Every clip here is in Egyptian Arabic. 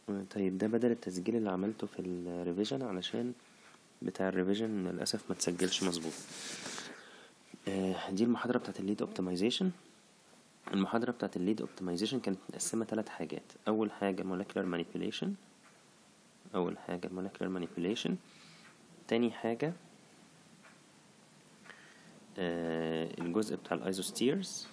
طيب ده بدل التسجيل اللي عملته في الريفيجن علشان بتاع الريفيجن للأسف ما تسجلش مظبوط آه، دي المحاضرة بتاعت الليد اوبتمايزيشن المحاضرة بتاعت الليد اوبتمايزيشن كانت متقسمة تلات حاجات أول حاجة molecular manipulation أول حاجة molecular manipulation تاني حاجة آه، الجزء بتاع الايزوستيرز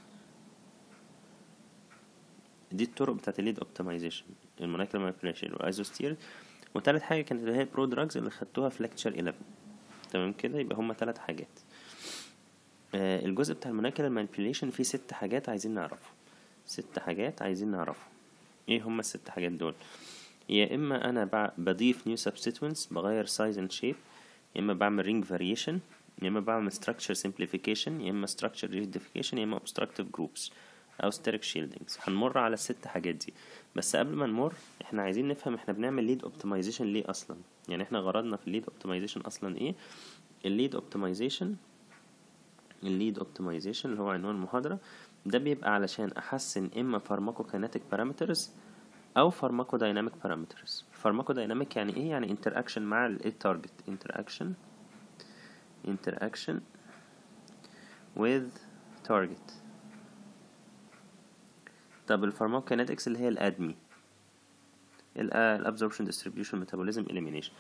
دي الطرق بتاعت الليد اوبتمايزيشن المونيكولار مانيبيوليشن والايزوستير وتالت حاجه كانت اللي هي برو دراجز اللي خدتوها في ليكتشر 11 تمام كده يبقى هما تلات حاجات آه الجزء بتاع المونيكولار مانيبيوليشن فيه ست حاجات عايزين نعرفهم ست حاجات عايزين نعرفهم ايه هما الست حاجات دول يا اما انا بع- بضيف نيو سبستيتوينتس بغير سايز اند شيب يا اما بعمل رينج فاريشن يا اما بعمل structure simplification يا اما structure rigidification يا اما obstructive groups او steric shieldings هنمر على الست حاجات دي بس قبل ما نمر احنا عايزين نفهم احنا بنعمل lead optimization ليه اصلا يعني احنا غرضنا في الليد optimization اصلا ايه الليد optimization الليد optimization اللي هو عنوان المحاضرة ده بيبقى علشان احسن اما pharmacokinetic parameters او pharmacodynamic parameters pharmacodynamic يعني ايه يعني interaction مع ال target interaction interaction with target طب الفارماكوكينetics اللي هي الادمي الابزوربشن ديستريبيوشن ميتابوليزم اليمينيشن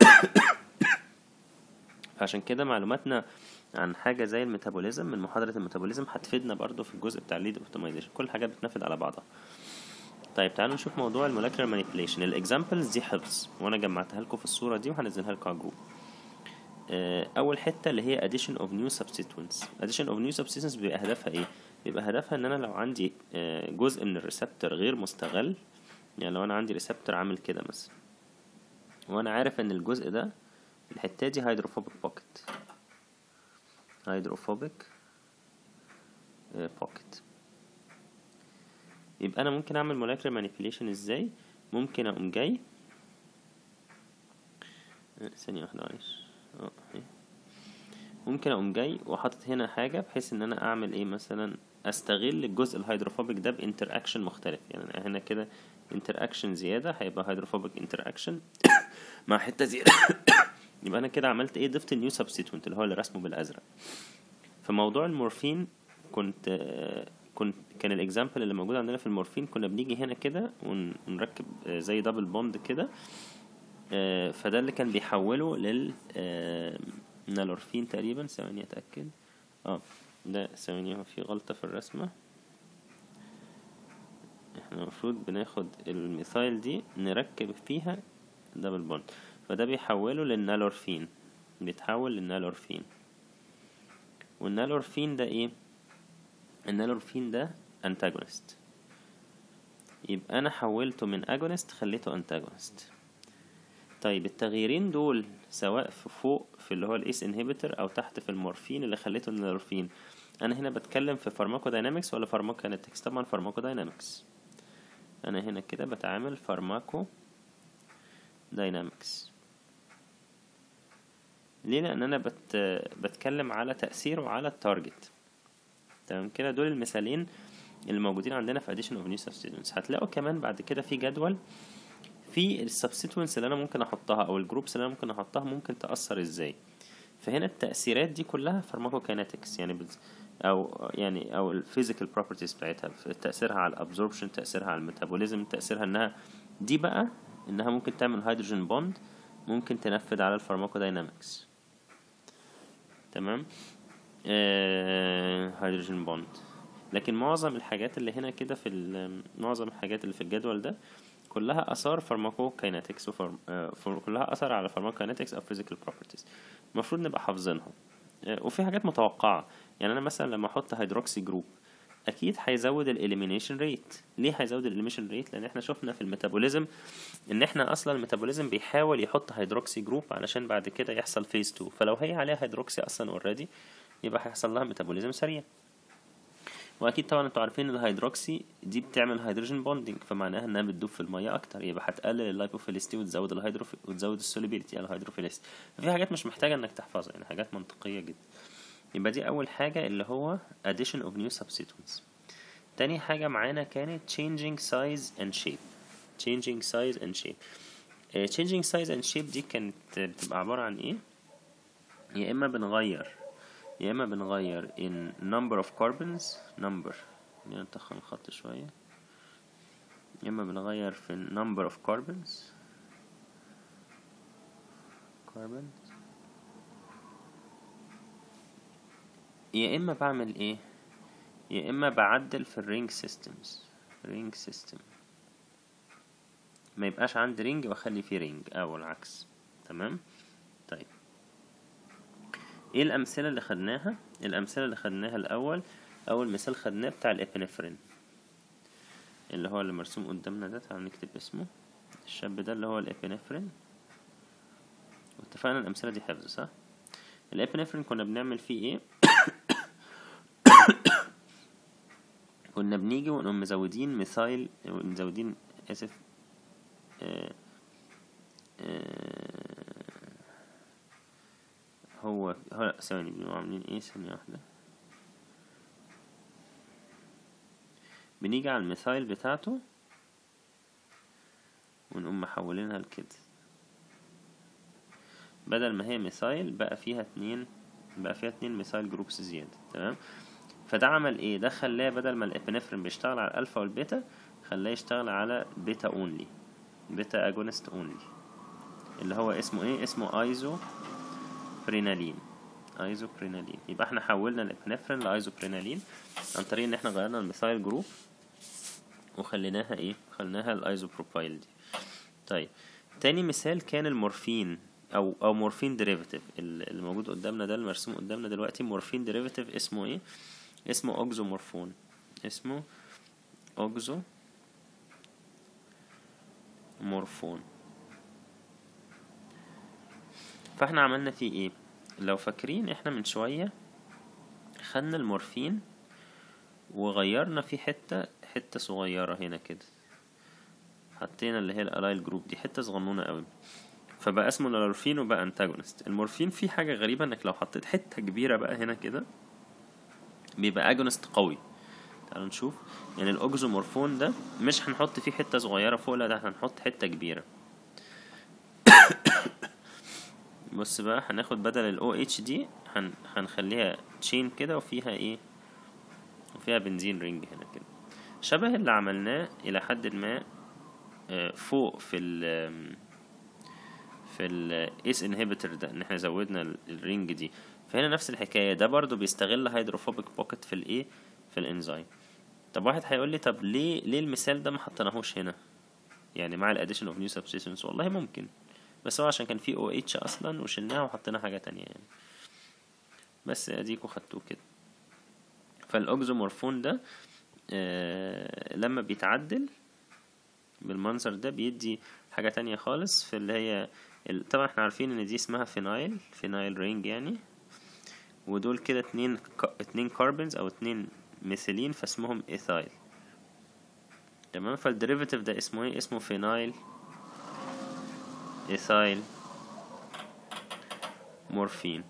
فعشان كده معلوماتنا عن حاجه زي الميتابوليزم من محاضره الميتابوليزم هتفيدنا برضو في الجزء بتاع الليد اوبتمايزيشن كل الحاجات بتنفذ على بعضها طيب تعالوا نشوف موضوع المولكيولر مانيبيوليشن الاكزامبلز دي حفظ وانا جمعتها لكم في الصوره دي وهنزلها لكم على الجروب آه، اول حته اللي هي addition of new substituents addition of new substituents بيبقى هدفها ايه بيبقى هدفها ان انا لو عندي آه، جزء من الريسبتور غير مستغل يعني لو انا عندي ريسبتور عامل كده مثلا وانا عارف ان الجزء ده الحته دي هيدروفوبيك بوكيت هيدروفوبيك بوكيت يبقى انا ممكن اعمل molecular manipulation ازاي ممكن اقوم جاي آه، ثانيه واحده معلش اه أهي. ممكن اقوم جاي وحاطط هنا حاجه بحيث ان انا اعمل ايه مثلا استغل الجزء الهيدروفوبيك ده بانتراكشن مختلف يعني أنا هنا كده انتراكشن زياده هيبقى هيدروفوبيك انتراكشن مع حته زياده يبقى انا كده عملت ايه ضفت النيو سبستيتوينت اللي هو اللي رسمه بالازرق في موضوع المورفين كنت آه، كنت كان الاكزامبل اللي موجود عندنا في المورفين كنا بنيجي هنا كده ون- ونركب آه، زي دبل بوند كده آه، فده اللي كان بيحوله لل آه، نالورفين تقريبا ثواني اتاكد اه ده ثواني هو في غلطه في الرسمه احنا المفروض بناخد الميثايل دي نركب فيها دبل بوند فده بيحوله للنالورفين بيتحول للنالورفين والنالورفين ده ايه النالورفين ده انتاجونست يبقى انا حولته من اجونست خليته انتاجونست طيب التغييرين دول سواء في فوق في اللي هو الايس انهبيتور او تحت في المورفين اللي خليته النورفين انا هنا بتكلم في فارماكوداينامكس ولا فارماكوكينetics طبعا فارماكوداينامكس انا هنا كده بتعامل فارماكو داينامكس ليه لان انا بت... بتكلم على تاثيره على التارجت تمام كده دول المثالين اللي موجودين عندنا في addition of new substituents هتلاقوا كمان بعد كده في جدول في السبستيتوينتس اللي انا ممكن احطها او الجروبس اللي انا ممكن احطها ممكن تاثر ازاي فهنا التاثيرات دي كلها فارماكوكينetics يعني بز... او يعني او الفيزيكال بروبرتيز بتاعتها تاثيرها على الابزوربشن تاثيرها على الميتابوليزم تاثيرها انها دي بقى انها ممكن تعمل هيدروجين بوند ممكن تنفذ على الفارماكوداينامكس تمام آه هيدروجين بوند لكن معظم الحاجات اللي هنا كده في ال- معظم الحاجات اللي في الجدول ده كلها اثار فارماكوكاينetics وفارم... آه فر- كلها اثر على فارماكوكاينetics او physical properties المفروض نبقى حافظينها آه وفي حاجات متوقعه يعني انا مثلا لما احط هيدروكسي جروب اكيد هيزود الاليمينيشن ريت ليه هيزود الاليمينيشن ريت لان احنا شفنا في الميتابوليزم ان احنا اصلا الميتابوليزم بيحاول يحط هيدروكسي جروب علشان بعد كده يحصل فيز 2 فلو هي عليها هيدروكسي اصلا اوريدي يبقى هيحصل لها ميتابوليزم سريع واكيد طبعا انتوا عارفين ان الهيدروكسي دي بتعمل هيدروجين بوندنج فمعناها انها بتدوب في الميه اكتر يبقى هتقلل اللايبوفيليستي وتزود الهيدروف وتزود السوليبيليتي الهيدروفيليستي ففي حاجات مش محتاجه انك تحفظها يعني حاجات منطقيه جدا يبقى دي اول حاجه اللي هو addition of new substituents تاني حاجه معانا كانت changing size and shape changing size and shape آه، changing size and shape دي كانت بتبقى عبارة عن ايه يا اما بنغير يا اما بنغير in number of carbons number خلينا نتخن الخط شوية يا اما بنغير في number of carbons carbons يا اما بعمل ايه يا اما بعدل في الرينج سيستمز رينج سيستم ما يبقاش عندي رينج واخلي فيه رينج او العكس تمام طيب ايه الامثله اللي خدناها الامثله اللي خدناها الاول اول مثال خدناه بتاع الابنفرين اللي هو اللي مرسوم قدامنا ده تعالوا نكتب اسمه الشاب ده اللي هو الابنفرين واتفقنا الامثله دي حفظ صح الابنفرين كنا بنعمل فيه ايه كنا بنيجي ونقوم مزودين ميثايل مزودين اسف آه آه هو هو لا ثواني بنبقى عاملين ايه ثانية واحدة بنيجي على الميثايل بتاعته ونقوم محولينها لكده بدل ما هي ميثايل بقى فيها اتنين بقى فيها اتنين ميثايل جروبس زيادة تمام فده عمل ايه ده خلاه بدل ما الابنفرين بيشتغل على الالفا والبيتا خلاه يشتغل على بيتا اونلي بيتا اجونست اونلي اللي هو اسمه ايه اسمه ايزو برينالين ايزو برينالين يبقى احنا حولنا الابنفرين لايزو برينالين عن طريق ان احنا غيرنا الميثايل جروب وخليناها ايه خليناها الايزو بروبايل دي طيب تاني مثال كان المورفين او او مورفين ديريفاتيف اللي موجود قدامنا ده المرسوم قدامنا دلوقتي مورفين ديريفاتيف اسمه ايه اسمه اوكزومورفون اسمه اوكزو مورفون فاحنا عملنا فيه ايه لو فاكرين احنا من شوية خدنا المورفين وغيرنا فيه حتة حتة صغيرة هنا كده حطينا اللي هي الالايل جروب دي حتة صغنونة قوي فبقى اسمه الالورفين وبقى انتاجونست المورفين فيه حاجة غريبة انك لو حطيت حتة كبيرة بقى هنا كده بيبقى اجونست قوي تعالوا نشوف يعني الاوكزومورفون ده مش هنحط فيه حته صغيره فوق لا ده هنحط حته كبيره بص بقى هناخد بدل الاو اتش دي هن... هنخليها تشين كده وفيها ايه وفيها بنزين رينج هنا كده شبه اللي عملناه الى حد ما فوق في ال في الاس انهبيتور ده ان احنا زودنا الرينج دي فهنا نفس الحكايه ده برضو بيستغل هيدروفوبيك بوكيت في الايه في الانزيم طب واحد هيقول لي طب ليه ليه المثال ده ما حطيناهوش هنا يعني مع الاديشن اوف نيو سبستيشنز والله ممكن بس هو عشان كان في او اتش اصلا وشلناها وحطينا حاجه تانية يعني بس اديكوا خدتوه كده فالاوكزومورفون ده آه لما بيتعدل بالمنظر ده بيدي حاجة تانية خالص في اللي هي طبعا احنا عارفين ان دي اسمها فينايل فينايل رينج يعني ودول كده اتنين اتنين كاربونز او اتنين ميثيلين فاسمهم ايثايل تمام فالديريفاتيف ده اسمه ايه اسمه فينايل ايثايل مورفين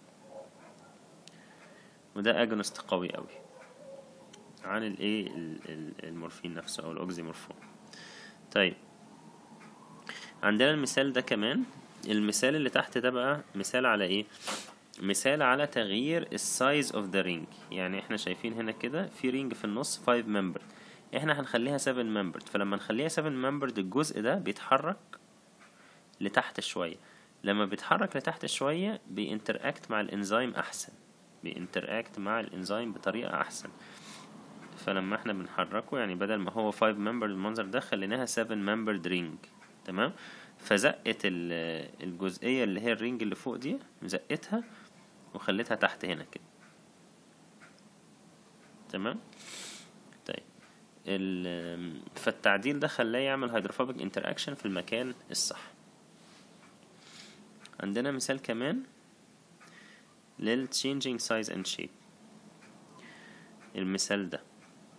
وده اجونست قوي قوي عن الايه المورفين نفسه او الاوكزيمورفون طيب عندنا المثال ده كمان المثال اللي تحت ده بقى مثال على ايه مثال على تغيير السايز اوف ذا رينج يعني احنا شايفين هنا كده في رينج في النص 5 ممبر احنا هنخليها 7 ممبر فلما نخليها 7 ممبر الجزء ده بيتحرك لتحت شويه لما بيتحرك لتحت شويه بينتراكت مع الانزيم احسن بينتراكت مع الانزيم بطريقه احسن فلما احنا بنحركه يعني بدل ما هو 5 ممبر المنظر ده خليناها 7 ممبر رينج تمام فزقت الجزئيه اللي هي الرينج اللي فوق دي زقتها وخليتها تحت هنا كده تمام طيب فالتعديل ده خلاه يعمل هيدروفوبيك انتراكشن في المكان الصح عندنا مثال كمان لل changing size and shape المثال ده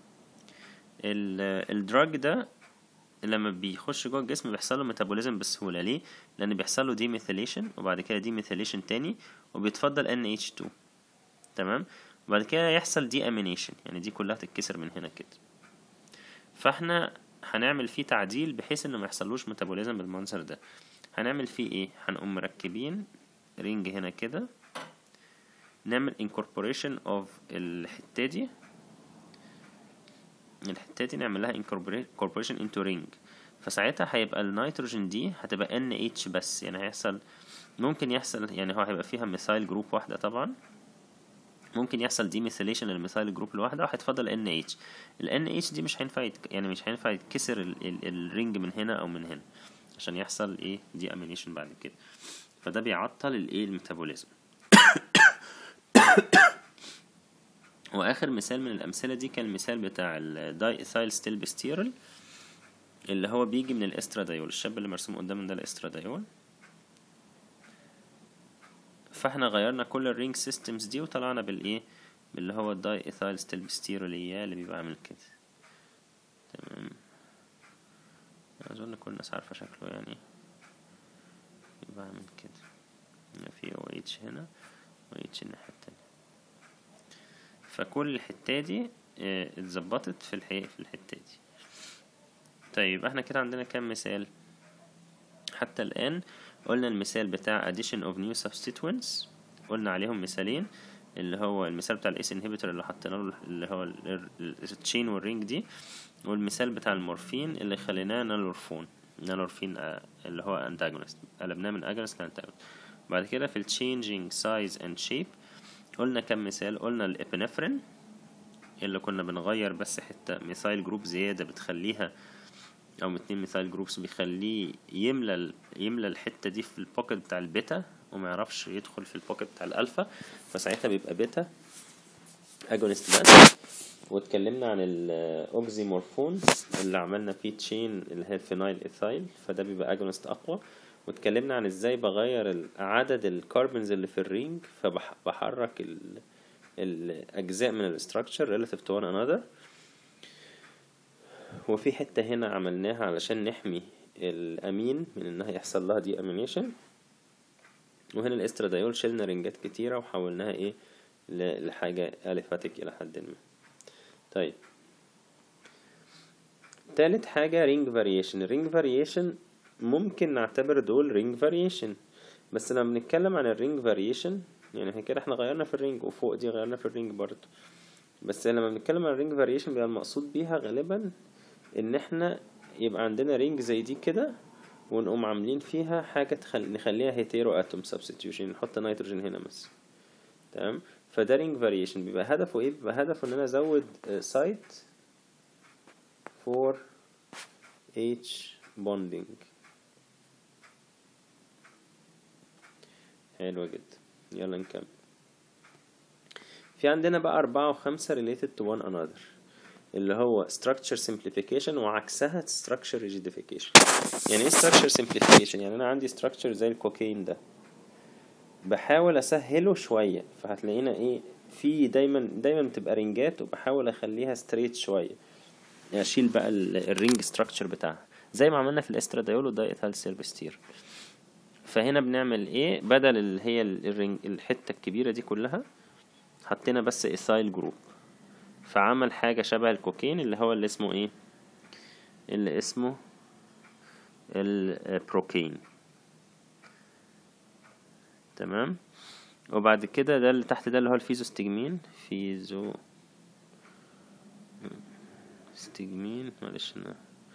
الدراج ده لما بيخش جوه الجسم بيحصل له ميتابوليزم بسهوله ليه لان بيحصل له ديميثيليشن وبعد كده ديميثيليشن تاني وبيتفضل NH2 تمام وبعد كده يحصل دي امينيشن يعني دي كلها تتكسر من هنا كده فاحنا هنعمل فيه تعديل بحيث انه ما يحصلوش ميتابوليزم بالمنظر ده هنعمل فيه ايه هنقوم مركبين رينج هنا كده نعمل incorporation of الحتة دي الحتة دي نعمل لها incorporation into ring فساعتها هيبقى النيتروجين دي هتبقى NH بس يعني هيحصل ممكن يحصل يعني هو هيبقى فيها ميثايل جروب واحدة طبعا ممكن يحصل دي ميثيليشن للميثايل جروب الواحدة وهيتفضل NH ال NH دي مش هينفع يتك... يعني مش هينفع يتكسر ال... ال... الرينج من هنا أو من هنا عشان يحصل ايه دي امينيشن بعد كده فده بيعطل الايه الميتابوليزم واخر مثال من الامثله دي كان المثال بتاع الداي ايثايل ستيلبستيرول اللي هو بيجي من الاسترادايول الشاب اللي مرسوم قدامنا ده الاسترادايول فاحنا غيرنا كل الرينج سيستمز دي وطلعنا بالايه باللي هو الداي ايثايل ستيلبستيرول اياه اللي بيبقى عامل كده تمام اظن كل الناس عارفه شكله يعني يبقى عامل كده في او اتش هنا و اتش الناحيه التانية فكل الحتة دي اه اتظبطت في الحقيقة في الحتة دي طيب احنا كده عندنا كام مثال حتى الآن قلنا المثال بتاع addition of new substituents قلنا عليهم مثالين اللي هو المثال بتاع الاس انهبيتور اللي حطينا له اللي هو التشين والرينج دي والمثال بتاع المورفين اللي خليناه نالورفون نالورفين اللي هو انتاجونست قلبناه من اجونست لانتاجونست بعد كده في التشينجينج سايز اند شيب قلنا كم مثال قلنا الابنفرين اللي كنا بنغير بس حتة ميثايل جروب زيادة بتخليها او اتنين ميثايل جروبس بيخليه يملى ال... يملى الحتة دي في البوكيت بتاع البيتا وما يعرفش يدخل في البوكيت بتاع الالفا فساعتها بيبقى بيتا اجونست بس واتكلمنا عن الاوكزيمورفون اللي عملنا فيه تشين اللي هي فينايل ايثايل فده بيبقى اجونست اقوى واتكلمنا عن ازاي بغير عدد الكاربونز اللي في الرينج فبحرك الاجزاء من الاستراكشر relative to one another وفي حتة هنا عملناها علشان نحمي الامين من انها يحصل لها دي امينيشن وهنا الاسترادايول شلنا رنجات كتيرة وحولناها ايه لحاجة اليفاتيك الى حد ما طيب تالت حاجة رينج فاريشن الرينج فاريشن ممكن نعتبر دول رينج فاريشن بس لما بنتكلم عن الرينج فاريشن يعني احنا كده احنا غيرنا في الرينج وفوق دي غيرنا في الرينج برضه بس لما بنتكلم عن الرينج فاريشن بيبقى المقصود بيها غالبا ان احنا يبقى عندنا رينج زي دي كده ونقوم عاملين فيها حاجة تخل... نخليها هيتيرو اتوم سبستيوشن نحط نيتروجين هنا مثلا تمام فده رينج فاريشن بيبقى هدفه ايه بيبقى هدفه ان انا ازود سايت فور اتش بوندينج حلوة جدا يلا نكمل في عندنا بقى أربعة وخمسة related to one another اللي هو structure simplification وعكسها structure rigidification يعني ايه structure simplification يعني انا عندي structure زي الكوكايين ده بحاول اسهله شوية فهتلاقينا ايه في دايما دايما بتبقى رنجات وبحاول اخليها ستريت شوية يعني اشيل بقى الرينج structure بتاعها زي ما عملنا في الاسترادايول ودايت سيربستير فهنا بنعمل ايه بدل اللي هي الرنج الحتة الكبيرة دي كلها حطينا بس ايثايل جروب فعمل حاجة شبه الكوكين اللي هو اللي اسمه ايه اللي اسمه البروكين تمام وبعد كده ده اللي تحت ده اللي هو الفيزوستجمين فيزو استجمين معلش انا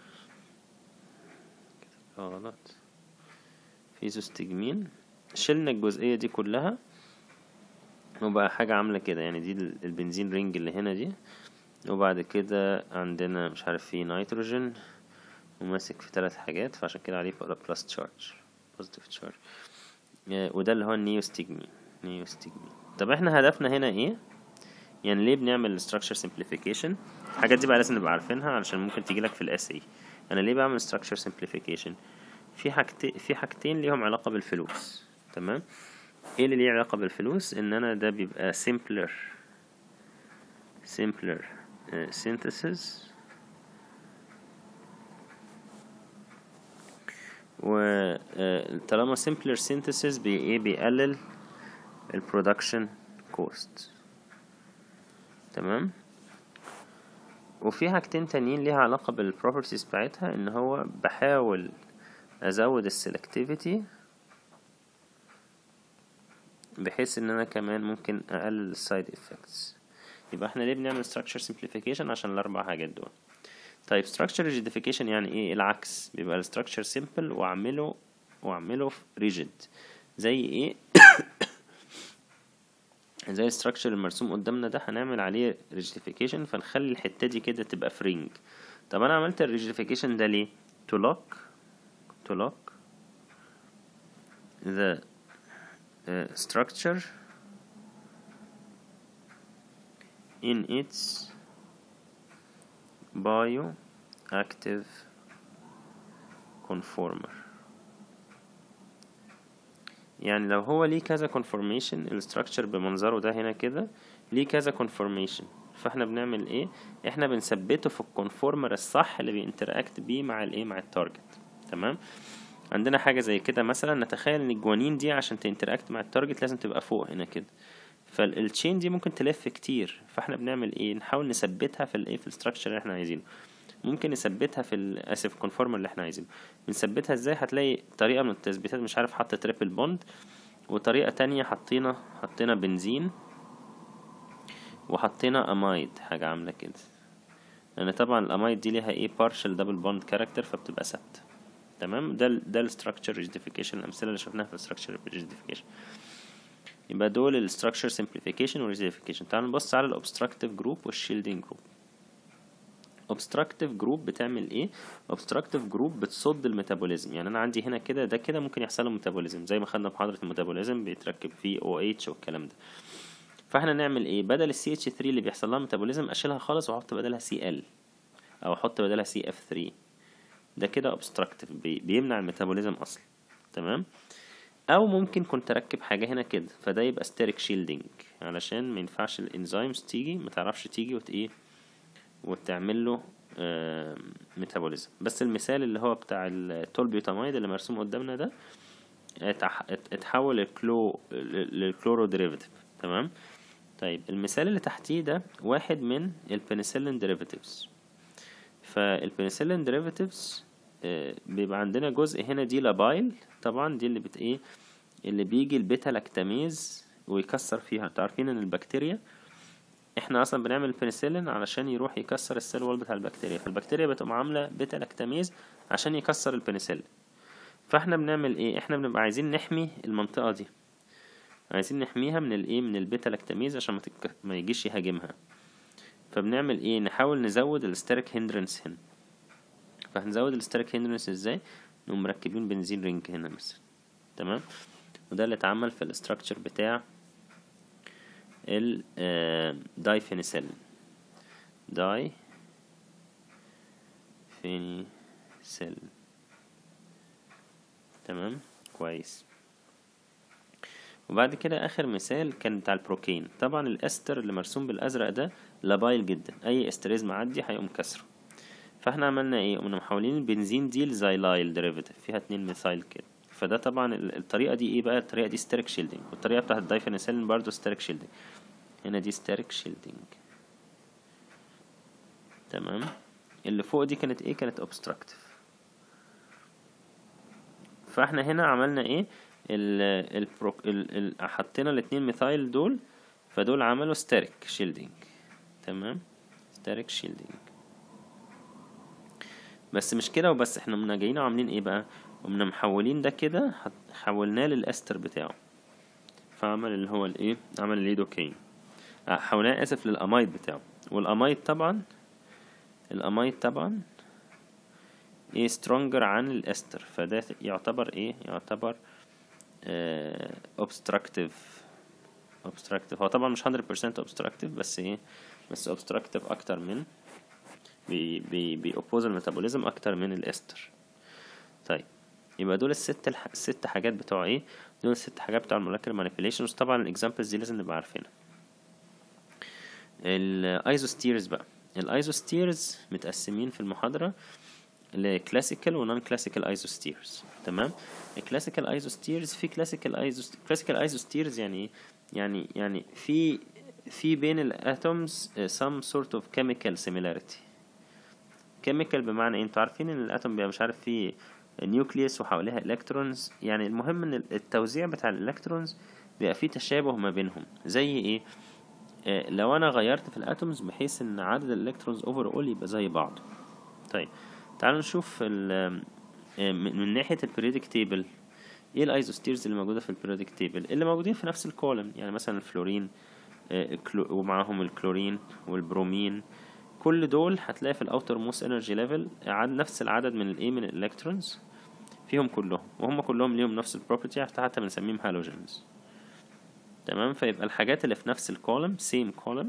كتبتها غلط فيزوستجمين شلنا الجزئية دي كلها وبقى حاجة عاملة كده يعني دي البنزين رينج اللي هنا دي وبعد كده عندنا مش عارف فيه نيتروجين وماسك في ثلاث حاجات فعشان كده عليه بلس تشارج بوزيتيف تشارج وده اللي هو النيوستيجمين نيوستيجمين طب احنا هدفنا هنا ايه يعني ليه بنعمل structure simplification الحاجات دي بقى لازم نبقى عارفينها علشان ممكن تجيلك في الاس اي انا ليه بعمل structure simplification في حاجتين في حاجتين ليهم علاقة بالفلوس تمام ايه اللي ليه علاقة بالفلوس ان انا ده بيبقى simpler simpler uh, synthesis وطالما simpler synthesis بي ايه بيقلل البرودكشن كوست تمام وفي حاجتين تانيين ليها علاقة بالبروبرتيز بتاعتها ان هو بحاول ازود السلكتيفيتي بحيث ان انا كمان ممكن اقلل السايد افكتس يبقى احنا ليه بنعمل structure simplification عشان الاربع حاجات دول طيب structure rigidification يعني ايه العكس بيبقى الستراكشر simple واعمله واعمله rigid زي ايه زي الستراكشر المرسوم قدامنا ده هنعمل عليه rigidification فنخلي الحتة دي كده تبقى فرينج طب انا عملت الريجيديفيكيشن ده ليه to lock to lock the uh, structure in its bioactive conformer يعني لو هو ليه كذا conformation الستراكشر بمنظره ده هنا كده ليه كذا conformation فاحنا بنعمل ايه احنا بنثبته في الكونفورمر الصح اللي بينتراكت بيه مع الايه مع التارجت تمام عندنا حاجه زي كده مثلا نتخيل ان الجوانين دي عشان تنتراكت مع التارجت لازم تبقى فوق هنا كده فالتشين دي ممكن تلف كتير فاحنا بنعمل ايه نحاول نثبتها في الايه في الستراكشر اللي احنا عايزينه ممكن نثبتها في الاسف كونفورمر اللي احنا عايزينه بنثبتها ازاي هتلاقي طريقه من التثبيتات مش عارف حاطه تريبل بوند وطريقه تانية حطينا حطينا بنزين وحطينا امايد حاجه عامله كده لان طبعا الامايد دي ليها ايه partial double bond character فبتبقى ثابته تمام ده ال ده الستراكشر ريجيديفيكيشن الامثله اللي شفناها في الستراكشر ريجيديفيكيشن يبقى دول الستراكشر سمبليفيكيشن وريجيديفيكيشن تعالوا نبص على الاوبستراكتيف جروب والشيلدينج جروب obstructive جروب بتعمل ايه obstructive جروب بتصد الميتابوليزم يعني انا عندي هنا كده ده كده ممكن يحصل له ميتابوليزم زي ما خدنا في محاضره الميتابوليزم بيتركب فيه OH والكلام ده فاحنا نعمل ايه بدل السي اتش 3 اللي بيحصل لها ميتابوليزم اشيلها خالص واحط بدلها سي ال او احط بدلها سي اف 3 ده كده obstructive بي بيمنع الميتابوليزم اصلا تمام او ممكن كنت اركب حاجه هنا كده فده يبقى ستيريك شيلدينج علشان ما ينفعش الانزيمز تيجي ما تعرفش تيجي وت ايه وتعمل له ميتابوليزم بس المثال اللي هو بتاع التولبيوتاميد اللي مرسوم قدامنا ده اتحول للكلو للكلورو ديريفاتيف تمام طيب المثال اللي تحتيه ده واحد من البنسلين ديريفاتيفز فالبنسلين ديريفاتيفز بيبقى عندنا جزء هنا دي لابايل طبعا دي اللي بت ايه اللي بيجي البيتا لاكتاميز ويكسر فيها انتوا عارفين ان البكتيريا احنا اصلا بنعمل البنسلين علشان يروح يكسر السيل وول بتاع البكتيريا فالبكتيريا بتقوم عامله بيتا لاكتاميز عشان يكسر البنسلين فاحنا بنعمل ايه احنا بنبقى عايزين نحمي المنطقه دي عايزين نحميها من الايه من البيتا لاكتاميز عشان ما, تك... ما يجيش يهاجمها فبنعمل ايه نحاول نزود الستيريك هندرنس هنا فهنزود الستيريك هندرنس ازاي نقوم مركبين بنزين رينج هنا مثلا تمام وده اللي اتعمل في الاستراكشر بتاع ال داي فينيسيلين داي فينيسيلين تمام كويس وبعد كده اخر مثال كان بتاع البروكين طبعا الاستر اللي مرسوم بالازرق ده لابايل جدا اي استريز معدي هيقوم كسره فاحنا عملنا ايه قمنا محولين البنزين دي لزايلايل ديريفاتيف فيها اتنين ميثايل كده فده طبعا الطريقه دي ايه بقى الطريقه دي ستيريك شيلدينج والطريقه بتاعت الدايفينيسيلين برضو ستيريك شيلدينج هنا دي ستيريك شيلدينج تمام اللي فوق دي كانت ايه كانت اوبستراكتيف فاحنا هنا عملنا ايه ال ال ال ال حطينا الاتنين ميثايل دول فدول عملوا ستيريك شيلدينج تمام ستيريك شيلدينج بس مش كده وبس احنا قمنا جايين وعاملين ايه بقى قمنا محولين ده كده حولناه للاستر بتاعه فعمل اللي هو الايه عمل الليدوكين حولناه اسف للامايد بتاعه والامايد طبعا الامايد طبعا ايه سترونجر عن الاستر فده يعتبر ايه يعتبر اوبستراكتيف اوبستراكتيف هو طبعا مش 100% اوبستراكتيف بس ايه بس اوبستراكتيف اكتر من بي بي بيوبوز الميتابوليزم اكتر من الاستر طيب يبقى دول الست الح... الست حاجات بتوع ايه دول الست حاجات بتوع المولكيولر مانيبيوليشنز طبعا الاكزامبلز دي لازم نبقى عارفينها الايزوستيرز بقى الايزوستيرز متقسمين في المحاضره لكلاسيكال ونون كلاسيكال ايزوستيرز تمام الكلاسيكال ايزوستيرز في كلاسيكال ايزو كلاسيكال ايزوستيرز يعني ايه يعني يعني في في بين الاتومز some sort of chemical similarity كيميكال بمعنى ايه انتوا عارفين ان الاتوم بيبقى مش عارف فيه نيوكليوس وحواليها الكترونز يعني المهم ان التوزيع بتاع الالكترونز بيبقى فيه تشابه ما بينهم زي ايه آه، لو انا غيرت في الاتومز بحيث ان عدد الالكترونز اوفر اول يبقى زي بعض طيب تعالوا نشوف ال- آه، من من ناحية البريودك تيبل ايه الايزوستيرز اللي موجودة في البريودك تيبل اللي موجودين في نفس الكولم يعني مثلا الفلورين آه، الكلو- ومعاهم الكلورين والبرومين كل دول هتلاقي في الاوتر موست انرجي ليفل نفس العدد من الايه من الالكترونز فيهم كلهم وهم كلهم ليهم نفس البروبرتي حتى بنسميهم هالوجنز تمام فيبقى الحاجات اللي في نفس الكولم سيم كولم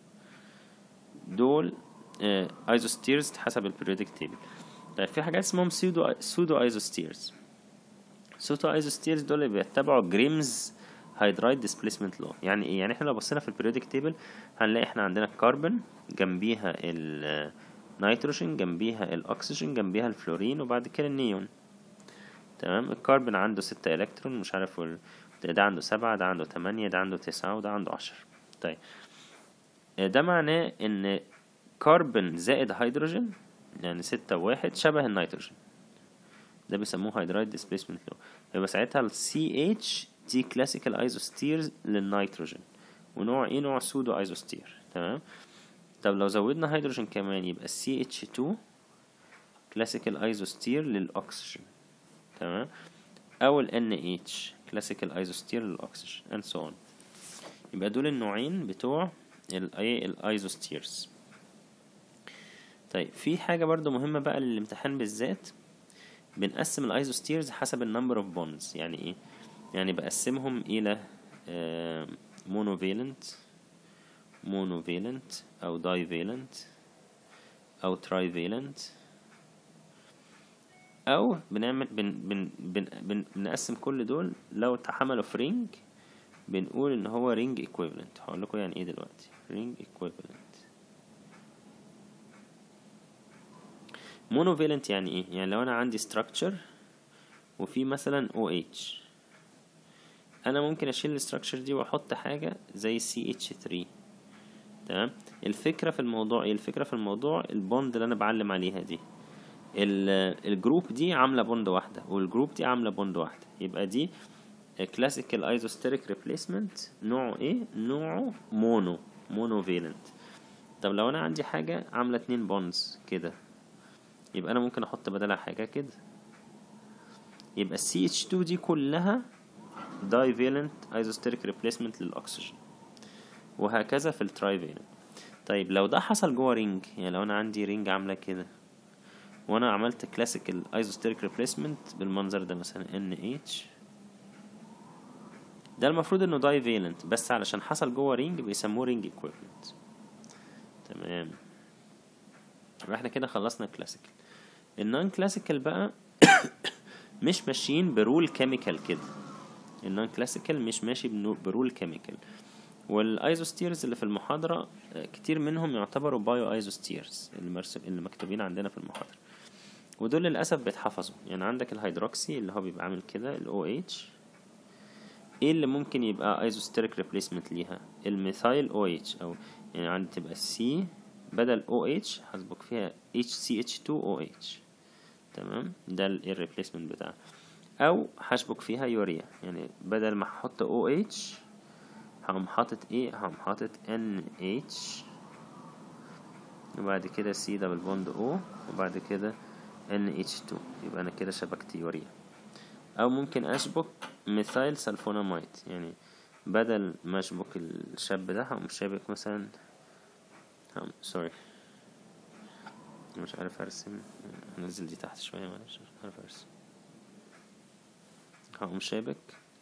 دول ايزوستيرز حسب البريودك تيبل طيب في حاجات اسمهم سودو سودو ايزوستيرز سودو ايزوستيرز دول اللي بيتبعوا جريمز هيدرايد ديسبيسمنت لو يعني ايه يعني احنا لو بصينا في البريودك تيبل هنلاقي احنا عندنا الكربون جنبيها النيتروجين جنبيها الاكسجين جنبيها الفلورين وبعد كده النيون تمام الكربون عنده ستة الكترون مش عارف وال... ده ده عنده سبعة ده عنده تمانية ده عنده تسعة وده عنده عشرة طيب آه، ده معناه ان كربون زائد هيدروجين يعني ستة وواحد شبه النيتروجين ده بيسموه هيدرايد ديسبيسمنت لو يبقى ساعتها ال CH دي كلاسيكال ايزوستير للنيتروجين ونوع ايه نوع سودو ايزوستير تمام طب لو زودنا هيدروجين كمان يبقى CH2 كلاسيكال ايزوستير للاكسجين تمام او ال NH كلاسيكال ايزوستير للاكسجين and so on يبقى دول النوعين بتوع الايه الايزوستيرز طيب في حاجة برضو مهمة بقى للامتحان بالذات بنقسم الايزوستيرز حسب النمبر اوف بونز يعني ايه يعني بقسمهم الى مونوفيلنت مونوفيلنت او دايفيلنت او ترايفيلنت او بنعمل بن بن بن بن بنقسم كل دول لو تحملوا في رينج بنقول ان هو رينج ايكويفالنت هقول لكم يعني ايه دلوقتي رينج ايكويفالنت مونوفيلنت يعني ايه يعني لو انا عندي structure وفي مثلا OH انا ممكن اشيل الستراكشر دي واحط حاجة زي CH3 تمام الفكرة في الموضوع ايه الفكرة في الموضوع البوند اللي انا بعلم عليها دي ال- الجروب دي عاملة بوند واحدة والجروب دي عاملة بوند واحدة يبقى دي كلاسيكال ايزوستيريك ريبليسمنت نوعه ايه نوعه مونو مونوفيلنت طب لو انا عندي حاجة عاملة اتنين بوندز كده يبقى انا ممكن احط بدلها حاجة كده يبقى ال CH2 دي كلها divalent isosteric replacement للأكسجين وهكذا في الترايفالنت طيب لو ده حصل جوه رينج يعني لو انا عندي رينج عاملة كده وانا عملت كلاسيكال ايزوستيريك ريبليسمنت بالمنظر ده مثلا NH ده المفروض انه دايفالنت بس علشان حصل جوه رينج بيسموه رينج ايكويفالنت تمام يبقى احنا كده خلصنا كلاسيكال النون كلاسيكال بقى مش ماشيين برول كيميكال كده النون كلاسيكال مش ماشي بنو- برول كيميكال والايزوستيرز اللي في المحاضرة آه، كتير منهم يعتبروا بايو ايزوستيرز اللي, مرسو... اللي مكتوبين عندنا في المحاضرة ودول للأسف بيتحفظوا يعني عندك الهيدروكسي اللي هو بيبقى عامل كده ال OH ايه اللي ممكن يبقى ايزوستيريك ريبليسمنت ليها الميثايل OH او يعني عندي تبقى C بدل OH هسبق فيها HCH2OH تمام ده ال ريبليسمنت بتاعها او هشبك فيها يوريا يعني بدل ما احط OH هقوم حاطط ايه هقوم حاطط NH وبعد كده C دبل بوند O وبعد كده NH2 يبقى انا كده شبكت يوريا او ممكن اشبك ميثايل سلفوناميد يعني بدل ما اشبك الشاب ده هقوم شابك مثلا هقوم سوري مش عارف ارسم هنزل دي تحت شوية معلش مش عارف ارسم هقوم شابك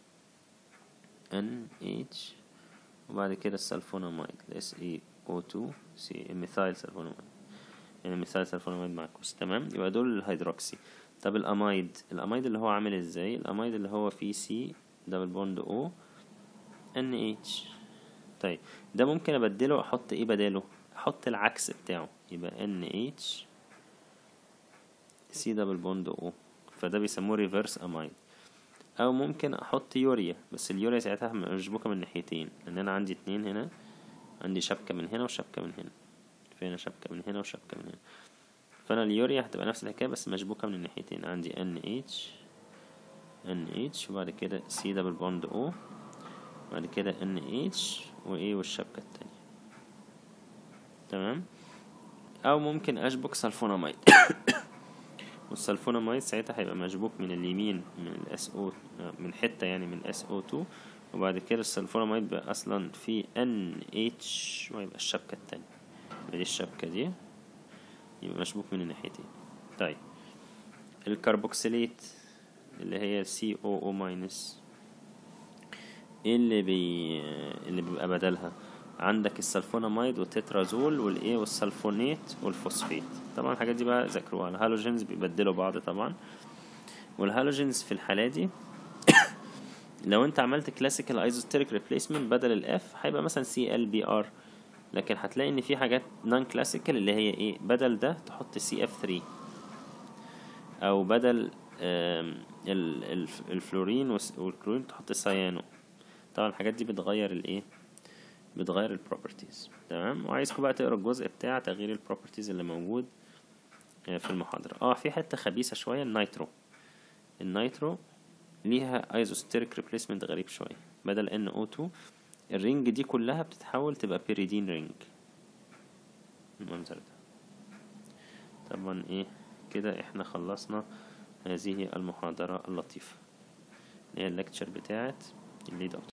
NH وبعد كده السلفوناميد ال SaO2 C ميثايل سلفوناميد يعني ميثايل سلفوناميد معكوس تمام يبقى دول الهيدروكسي طب الامايد الامايد اللي هو عامل ازاي الامايد اللي هو فيه سي دبل بوند او ان اتش طيب ده ممكن ابدله احط ايه بداله احط العكس بتاعه يبقى ان اتش سي دبل بوند او فده بيسموه ريفرس امايد او ممكن احط يوريا بس اليوريا ساعتها مشبوكه من ناحيتين لان انا عندي اتنين هنا عندي شبكه من هنا وشبكه من هنا في هنا شبكه من هنا وشبكه من هنا فانا اليوريا هتبقى نفس الحكايه بس مشبوكه من الناحيتين عندي ان اتش ان اتش وبعد كده سي دبل بوند او بعد كده ان اتش وايه والشبكه التانية تمام او ممكن اشبك سلفوناميد والسلفوناميد ساعتها هيبقى مشبوك من اليمين من الاس او من حته يعني من اس او 2 وبعد كده السلفوناميد بقى اصلا في ان اتش ويبقى الشبكه التانية يبقى دي الشبكه دي يبقى مشبوك من الناحيتين طيب الكربوكسيليت اللي هي سي او او ماينس ايه اللي بي اللي بيبقى بدلها عندك السلفوناميد والتترازول والايه والسلفونيت والفوسفيت طبعا الحاجات دي بقى ذاكروها الهالوجينز بيبدلوا بعض طبعا والهالوجينز في الحالة دي لو انت عملت كلاسيكال ايزوستيريك ريبليسمنت بدل الاف هيبقى مثلا سي ال بي ار لكن هتلاقي ان في حاجات نون كلاسيكال اللي هي ايه بدل ده تحط سي اف 3 او بدل الفلورين والكلورين تحط سيانو طبعا الحاجات دي بتغير الايه بتغير البروبرتيز تمام وعايزكم بقى تقرا الجزء بتاع تغيير البروبرتيز اللي موجود في المحاضرة اه في حتة خبيثة شوية النيترو النيترو ليها ايزوستيريك ريبليسمنت غريب شوية بدل ان او 2 الرينج دي كلها بتتحول تبقى بيريدين رينج المنظر ده طبعا ايه كده احنا خلصنا هذه المحاضرة اللطيفة اللي هي الليكتشر بتاعت الليد